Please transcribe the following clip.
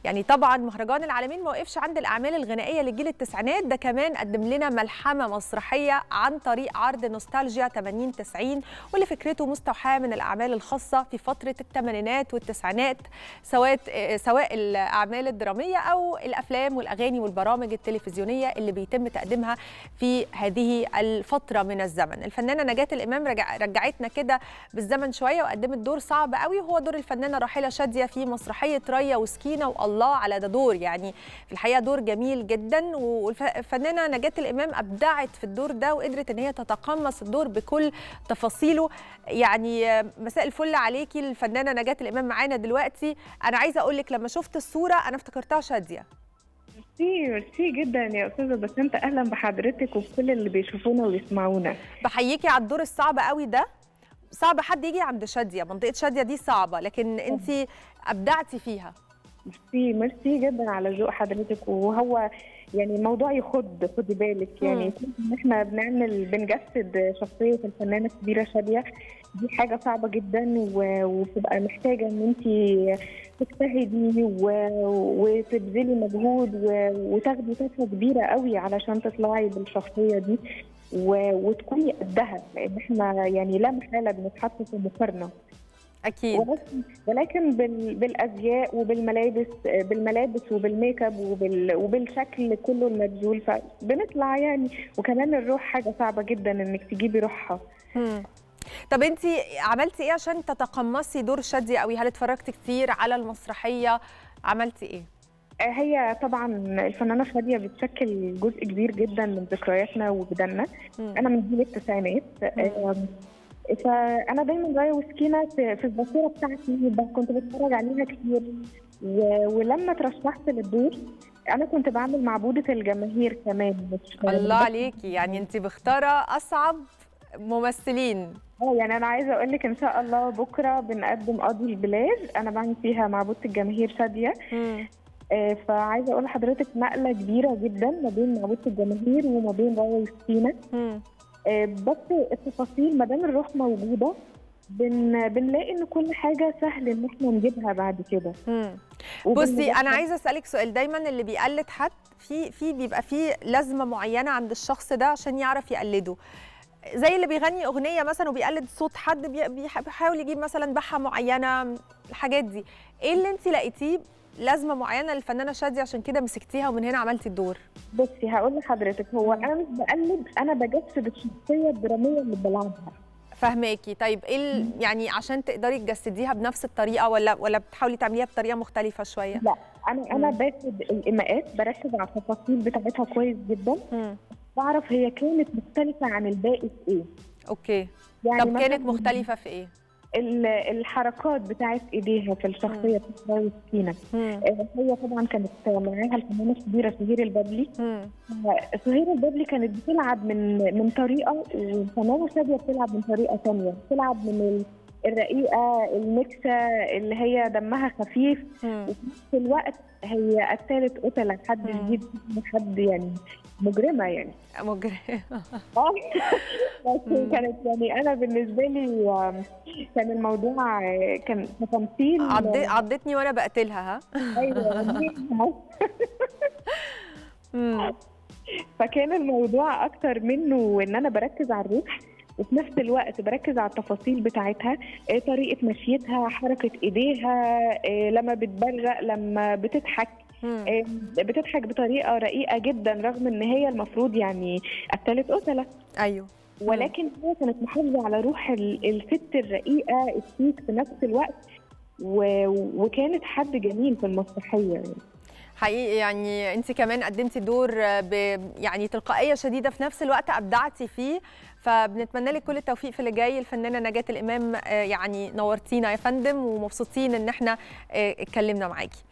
يعني طبعا مهرجان العالمين ما وقفش عند الاعمال الغنائيه لجيل التسعينات ده كمان قدم لنا ملحمه مسرحيه عن طريق عرض نوستالجيا 80 90 واللي فكرته مستوحاه من الاعمال الخاصه في فتره الثمانينات والتسعينات سواء سواء الاعمال الدراميه او الافلام والاغاني والبرامج التلفزيونيه اللي بيتم تقديمها في هذه الفتره من الزمن الفنانه نجاة الامام رجع رجعتنا كده بالزمن شويه وقدمت دور صعب قوي وهو دور الفنانه راحله شاديه في مسرحيه ريا وسكينه والله على ده دور يعني في الحقيقه دور جميل جدا والفنانه نجاة الامام ابدعت في الدور ده وقدرت ان هي تتقمص الدور بكل تفاصيله يعني مساء الفل عليكي الفنانه نجاة الامام معانا دلوقتي انا عايزه اقول لك لما شفت الصوره انا افتكرتها شاديه ميرسي ميرسي جدا يا استاذه بس انت اهلا بحضرتك وبكل اللي بيشوفونا ويسمعونا بحييكي على الدور الصعب قوي ده صعب حد يجي عند شاديه منطقه شاديه دي صعبه لكن انت ابدعتي فيها ميرسي ميرسي جدا على ذوق حضرتك وهو يعني الموضوع يخد خدي بالك يعني ان احنا بنعمل بنجسد شخصيه الفنانه الكبيره شاديه دي حاجه صعبه جدا وبتبقى محتاجه ان انت تجتهدي وتبذلي مجهود وتاخدي فتره كبيره قوي علشان تطلعي بالشخصيه دي وتكوني قدها لان احنا يعني لا محاله بنتحط في مقارنه اكيد ولكن, ولكن بالازياء وبالملابس بالملابس وبالميك اب وبال وبالشكل كله المبذول فبنطلع يعني وكمان الروح حاجه صعبه جدا انك تجيبي روحها طب انت عملتي ايه عشان تتقمصي دور شاديه قوي هل اتفرجتي كتير على المسرحيه عملتي ايه هي طبعا الفنانه شاديه بتشكل جزء كبير جدا من ذكرياتنا وبدنا انا من جيل التسعينات فانا دايما رايه وسكينه في الذاكره بتاعتي كنت بتفرج عليها كتير ولما ترشحت للدور انا كنت بعمل معبوده الجماهير كمان مش الله عليكي يعني انت مختاره اصعب ممثلين اه يعني انا عايزه اقول لك ان شاء الله بكره بنقدم قاضي البلاد انا بعمل فيها معبوده الجماهير شاديه آه فعايزه اقول لحضرتك نقله كبيره جدا ما بين معبوده الجماهير وما بين رايه وسكينه آه بس التفاصيل ما دام الروح موجوده بن بنلاقي ان كل حاجه سهل ان احنا نجيبها بعد كده بصي انا عايزه اسالك سؤال دايما اللي بيقلد حد في في بيبقى في لازمه معينه عند الشخص ده عشان يعرف يقلده زي اللي بيغني اغنيه مثلا وبيقلد صوت حد بيحاول يجيب مثلا بحه معينه الحاجات دي ايه اللي انت لقيتيه لازمه معينه للفنانه شاديه عشان كده مسكتيها ومن هنا عملتي الدور بصي هقول لحضرتك هو انا مش بقلد انا بجسد الشخصيه الدراميه اللي بلعبها فهماكي طيب ايه يعني عشان تقدري تجسديها بنفس الطريقه ولا ولا بتحاولي تعمليها بطريقه مختلفه شويه لا انا انا باخد الايماءات بركز على التفاصيل بتاعتها كويس جدا مم. بعرف هي كانت مختلفه عن الباقي في ايه اوكي يعني طب كانت مختلفه في ايه الحركات بتاعت ايديها في الشخصيه بتاعت سكينه هي طبعا كانت معاها الفنانه الكبيره سهير البابلي سهير البابلي كانت بتلعب من من طريقه والفنانه شاديه بتلعب من طريقه ثانيه بتلعب من الرقيقه المكسه اللي هي دمها خفيف وفي نفس الوقت هي قتلت قتله حد جديد حد يعني مجرمه يعني مجرمه اه بس كانت يعني انا بالنسبه لي كان الموضوع كان تمثيل عض... عضتني وانا بقتلها ها ايوه فكان الموضوع اكتر منه ان انا بركز على الروح وفي نفس الوقت بركز على التفاصيل بتاعتها طريقه مشيتها حركه ايديها لما بتبرق لما بتضحك بتضحك بطريقه رقيقه جدا رغم ان هي المفروض يعني قتلت قتله ايوه ولكن هي كانت محافظه على روح الست الرقيقه الشيك في نفس الوقت وكانت حد جميل في المسرحيه يعني حقيقي يعني انت كمان قدمتي دور ب يعني تلقائيه شديده في نفس الوقت ابدعتي فيه فبنتمنى لك كل التوفيق في اللي جاي الفنانه نجاة الامام يعني نورتينا يا فندم ومبسوطين ان احنا اتكلمنا معاكي